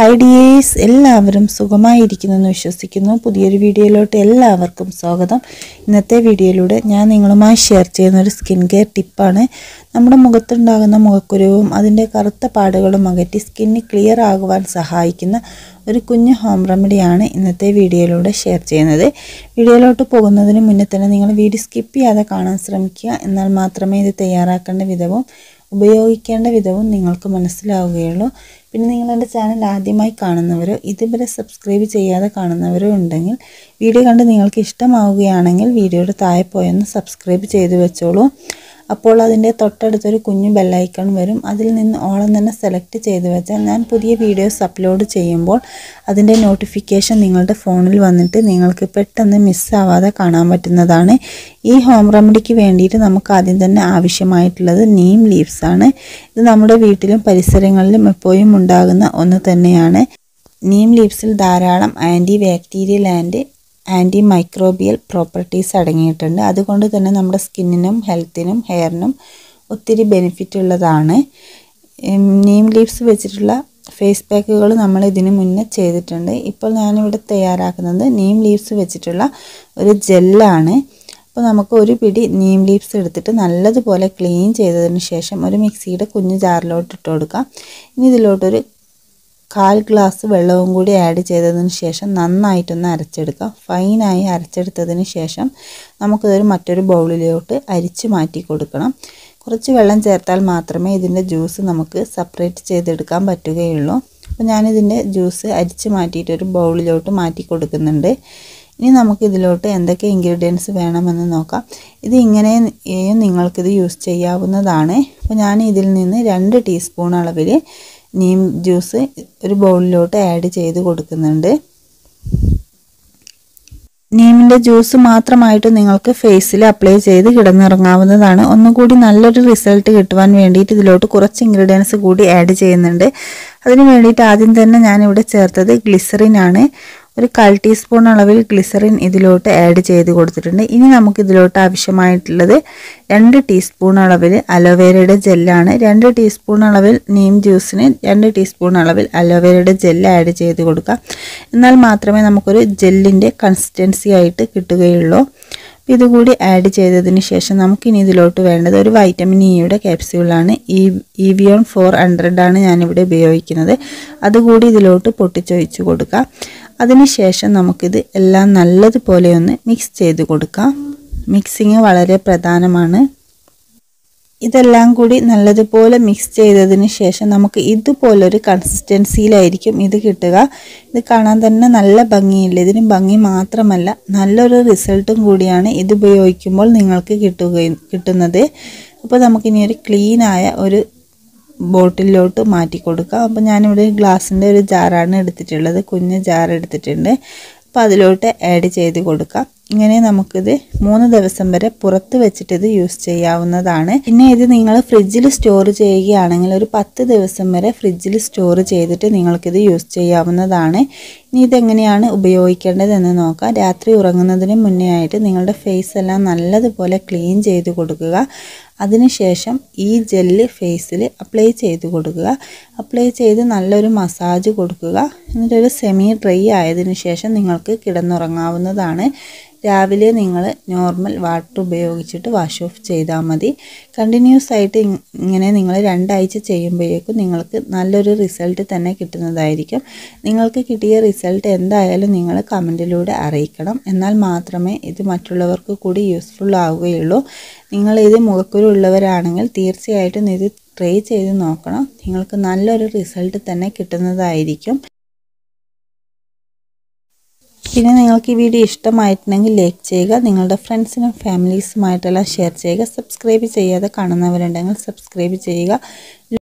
hi dears എല്ലാവരും സുഖമായിരിക്കുന്നെന്ന് വിശ്വസിക്കുന്നു പുതിയൊരു വീഡിയോയിലോട്ട് എല്ലാവർക്കും സ്വാഗതം ഇന്നത്തെ വീഡിയോയിലൂടെ ഞാൻ നിങ്ങളുമായി ഷെയർ ചെയ്യുന്ന ഒരു സ്കിൻ കെയർ ടിപ്പാണ് നമ്മുടെ മുഖത്തുണ്ടാകുന്ന മുഖക്കുരുവും അതിൻ്റെ കറുത്ത പാടുകളും അകറ്റി സ്കിന്ന് ക്ലിയർ ആകുവാൻ സഹായിക്കുന്ന ഒരു കുഞ്ഞു ഹോം റെമഡിയാണ് ഇന്നത്തെ വീഡിയോയിലൂടെ ഷെയർ ചെയ്യുന്നത് വീഡിയോയിലോട്ട് പോകുന്നതിന് മുന്നേ തന്നെ നിങ്ങൾ വീഡിയോ സ്കിപ്പ് ചെയ്യാതെ കാണാൻ ശ്രമിക്കുക എന്നാൽ മാത്രമേ ഇത് തയ്യാറാക്കേണ്ട വിധവും ഉപയോഗിക്കേണ്ട വിധവും നിങ്ങൾക്ക് മനസ്സിലാവുകയുള്ളൂ പിന്നെ നിങ്ങൾ എൻ്റെ ചാനൽ ആദ്യമായി കാണുന്നവരോ ഇതുവരെ സബ്സ്ക്രൈബ് ചെയ്യാതെ കാണുന്നവരോ ഉണ്ടെങ്കിൽ വീഡിയോ കണ്ട് നിങ്ങൾക്ക് ഇഷ്ടമാവുകയാണെങ്കിൽ വീഡിയോയുടെ താഴെ പോയൊന്ന് സബ്സ്ക്രൈബ് ചെയ്ത് വെച്ചോളൂ അപ്പോൾ അതിൻ്റെ തൊട്ടടുത്തൊരു കുഞ്ഞു ബെല്ലൈക്കൺ വരും അതിൽ നിന്ന് ഓളം തന്നെ സെലക്ട് ചെയ്ത് വെച്ചാൽ ഞാൻ പുതിയ വീഡിയോസ് അപ്ലോഡ് ചെയ്യുമ്പോൾ അതിൻ്റെ നോട്ടിഫിക്കേഷൻ നിങ്ങളുടെ ഫോണിൽ വന്നിട്ട് നിങ്ങൾക്ക് പെട്ടെന്ന് മിസ്സാവാതെ കാണാൻ പറ്റുന്നതാണ് ഈ ഹോം റെമഡിക്ക് വേണ്ടിയിട്ട് നമുക്ക് ആദ്യം തന്നെ ആവശ്യമായിട്ടുള്ളത് നീം ലീവ്സ് ആണ് ഇത് നമ്മുടെ വീട്ടിലും പരിസരങ്ങളിലും എപ്പോഴും ഉണ്ടാകുന്ന ഒന്ന് തന്നെയാണ് നീം ലീവ്സിൽ ധാരാളം anti bacterial and anti microbial properties അടങ്ങിയിട്ടുണ്ട് അതുകൊണ്ട് തന്നെ നമ്മുടെ സ്കിന്നിനും ഹെൽത്തിനും ഹെയറിനും ഒത്തിരി ബെനിഫിറ്റ് ഉള്ളതാണ് നീം ലീവ്സ് വെച്ചിട്ടുള്ള ഫേസ് പാക്കുകൾ നമ്മൾ ഇതിന് മുന്നേ ചെയ്തിട്ടുണ്ട് ഇപ്പോൾ ഞാനിവിടെ തയ്യാറാക്കുന്നത് നീം ലീവ്സ് വെച്ചിട്ടുള്ള ഒരു ജെല്ലാണ് അപ്പോൾ നമുക്ക് ഒരു പിടി നീം ലീവ്സ് എടുത്തിട്ട് നല്ലതുപോലെ ക്ലീൻ ചെയ്തതിന് ശേഷം ഒരു മിക്സിയുടെ കുഞ്ഞു ജാറിലോട്ട് ഇട്ട് കൊടുക്കാം ഇനി ഇതിലോട്ടൊരു കാൽ ഗ്ലാസ് വെള്ളവും കൂടി ആഡ് ചെയ്തതിന് ശേഷം നന്നായിട്ടൊന്ന് അരച്ചെടുക്കാം ഫൈനായി അരച്ചെടുത്തതിന് ശേഷം നമുക്കിതൊരു മറ്റൊരു ബൗളിലോട്ട് അരിച്ച് മാറ്റി കൊടുക്കണം കുറച്ച് വെള്ളം ചേർത്താൽ മാത്രമേ ഇതിൻ്റെ ജ്യൂസ് നമുക്ക് സെപ്പറേറ്റ് ചെയ്തെടുക്കാൻ പറ്റുകയുള്ളൂ അപ്പോൾ ഞാനിതിൻ്റെ ജ്യൂസ് അരിച്ച് മാറ്റിയിട്ട് ഒരു ബൗളിലോട്ട് മാറ്റി കൊടുക്കുന്നുണ്ട് ഇനി നമുക്ക് ഇതിലോട്ട് എന്തൊക്കെ ഇൻഗ്രീഡിയൻസ് വേണമെന്ന് നോക്കാം ഇത് ഇങ്ങനെയും നിങ്ങൾക്കിത് യൂസ് ചെയ്യാവുന്നതാണ് അപ്പോൾ ഞാൻ ഇതിൽ നിന്ന് രണ്ട് ടീസ്പൂൺ അളവിൽ നീം ജ്യൂസ് ഒരു ബൗളിലോട്ട് ആഡ് ചെയ്ത് കൊടുക്കുന്നുണ്ട് നീമിൻ്റെ ജ്യൂസ് മാത്രമായിട്ട് നിങ്ങൾക്ക് ഫേസിൽ അപ്ലൈ ചെയ്ത് കിടന്നിറങ്ങാവുന്നതാണ് ഒന്നുകൂടി നല്ലൊരു റിസൾട്ട് കിട്ടുവാൻ വേണ്ടിയിട്ട് ഇതിലോട്ട് കുറച്ച് ഇൻഗ്രീഡിയൻസ് കൂടി ആഡ് ചെയ്യുന്നുണ്ട് അതിന് വേണ്ടിയിട്ട് ആദ്യം തന്നെ ഞാനിവിടെ ചേർത്തത് ഗ്ലിസറിൻ ആണ് ഒരു കാൽ ടീസ്പൂൺ അളവിൽ ഗ്ലിസറിൻ ഇതിലോട്ട് ആഡ് ചെയ്ത് കൊടുത്തിട്ടുണ്ട് ഇനി നമുക്ക് ഇതിലോട്ട് ആവശ്യമായിട്ടുള്ളത് രണ്ട് ടീസ്പൂൺ അളവിൽ അലോവേരയുടെ ജെല്ലാണ് രണ്ട് ടീസ്പൂൺ അളവിൽ നീം ജ്യൂസിന് രണ്ട് ടീസ്പൂൺ അളവിൽ അലോവേരയുടെ ജെല്ല് ആഡ് ചെയ്ത് കൊടുക്കാം എന്നാൽ മാത്രമേ നമുക്കൊരു ജെല്ലിൻ്റെ കൺസിസ്റ്റൻസി ആയിട്ട് കിട്ടുകയുള്ളൂ ഇതുകൂടി ആഡ് ചെയ്തതിന് ശേഷം നമുക്കിനി ഇതിലോട്ട് വേണ്ടത് ഒരു വൈറ്റമിൻ ഇയുടെ ക്യാപ്സ്യൂളാണ് ഈ ഇവിയോൺ ഫോർ ഹൺഡ്രഡ് ആണ് ഞാനിവിടെ ഉപയോഗിക്കുന്നത് അതുകൂടി ഇതിലോട്ട് പൊട്ടിച്ചൊഴിച്ച് കൊടുക്കാം അതിനുശേഷം നമുക്കിത് എല്ലാം നല്ലതുപോലെ ഒന്ന് മിക്സ് ചെയ്ത് കൊടുക്കാം മിക്സിങ് വളരെ പ്രധാനമാണ് ഇതെല്ലാം കൂടി നല്ലതുപോലെ മിക്സ് ചെയ്തതിന് ശേഷം നമുക്ക് ഇതുപോലൊരു കൺസിസ്റ്റൻസിയിലായിരിക്കും ഇത് കിട്ടുക ഇത് കാണാൻ തന്നെ നല്ല ഭംഗിയില്ല ഇതിന് ഭംഗി മാത്രമല്ല നല്ലൊരു റിസൾട്ടും കൂടിയാണ് ഇത് ഉപയോഗിക്കുമ്പോൾ നിങ്ങൾക്ക് കിട്ടുകയും കിട്ടുന്നത് അപ്പോൾ നമുക്കിനി ഒരു ക്ലീനായ ഒരു ബോട്ടിലോട്ട് മാറ്റി കൊടുക്കാം അപ്പോൾ ഞാനിവിടെ ഗ്ലാസിൻ്റെ ഒരു ജാറാണ് എടുത്തിട്ടുള്ളത് കുഞ്ഞ് ജാർ എടുത്തിട്ടുണ്ട് അപ്പോൾ അതിലോട്ട് ആഡ് ചെയ്ത് കൊടുക്കാം ഇങ്ങനെ നമുക്കിത് മൂന്ന് ദിവസം വരെ പുറത്ത് വെച്ചിട്ട് ഇത് യൂസ് ചെയ്യാവുന്നതാണ് പിന്നെ ഇത് നിങ്ങൾ ഫ്രിഡ്ജിൽ സ്റ്റോർ ചെയ്യുകയാണെങ്കിൽ ഒരു പത്ത് ദിവസം വരെ ഫ്രിഡ്ജിൽ സ്റ്റോർ ചെയ്തിട്ട് നിങ്ങൾക്കിത് യൂസ് ചെയ്യാവുന്നതാണ് ഇനി ഇതെങ്ങനെയാണ് ഉപയോഗിക്കേണ്ടതെന്ന് നോക്കാം രാത്രി ഉറങ്ങുന്നതിന് മുന്നേ ആയിട്ട് നിങ്ങളുടെ ഫേസ് എല്ലാം നല്ലതുപോലെ ക്ലീൻ ചെയ്ത് കൊടുക്കുക അതിനുശേഷം ഈ ജെല്ല് ഫേസിൽ അപ്ലൈ ചെയ്ത് കൊടുക്കുക അപ്ലൈ ചെയ്ത് നല്ലൊരു മസാജ് കൊടുക്കുക എന്നിട്ടൊരു സെമി ഡ്രൈ ആയതിനു ശേഷം നിങ്ങൾക്ക് കിടന്നുറങ്ങാവുന്നതാണ് രാവിലെ നിങ്ങൾ നോർമൽ വാട്ടർ ഉപയോഗിച്ചിട്ട് വാഷ് ഓഫ് ചെയ്താൽ മതി കണ്ടിന്യൂസ് ആയിട്ട് ഇങ്ങനെ നിങ്ങൾ രണ്ടാഴ്ച ചെയ്യുമ്പോഴേക്കും നിങ്ങൾക്ക് നല്ലൊരു റിസൾട്ട് തന്നെ കിട്ടുന്നതായിരിക്കും നിങ്ങൾക്ക് കിട്ടിയ റിസൾട്ട് എന്തായാലും നിങ്ങൾ കമൻറ്റിലൂടെ അറിയിക്കണം എന്നാൽ മാത്രമേ ഇത് മറ്റുള്ളവർക്ക് കൂടി യൂസ്ഫുൾ ആവുകയുള്ളൂ നിങ്ങൾ ഇത് മുഖക്കുരു ഉള്ളവരാണെങ്കിൽ തീർച്ചയായിട്ടും ഇത് ട്രൈ ചെയ്ത് നോക്കണം നിങ്ങൾക്ക് നല്ലൊരു റിസൾട്ട് തന്നെ കിട്ടുന്നതായിരിക്കും പിന്നെ നിങ്ങൾക്ക് ഈ വീഡിയോ ഇഷ്ടമായിട്ടുണ്ടെങ്കിൽ ലൈക്ക് ചെയ്യുക നിങ്ങളുടെ ഫ്രണ്ട്സിനും ഫാമിലീസുമായിട്ടെല്ലാം ഷെയർ ചെയ്യുക സബ്സ്ക്രൈബ് ചെയ്യാതെ കാണുന്നവരുണ്ടെങ്കിൽ സബ്സ്ക്രൈബ് ചെയ്യുക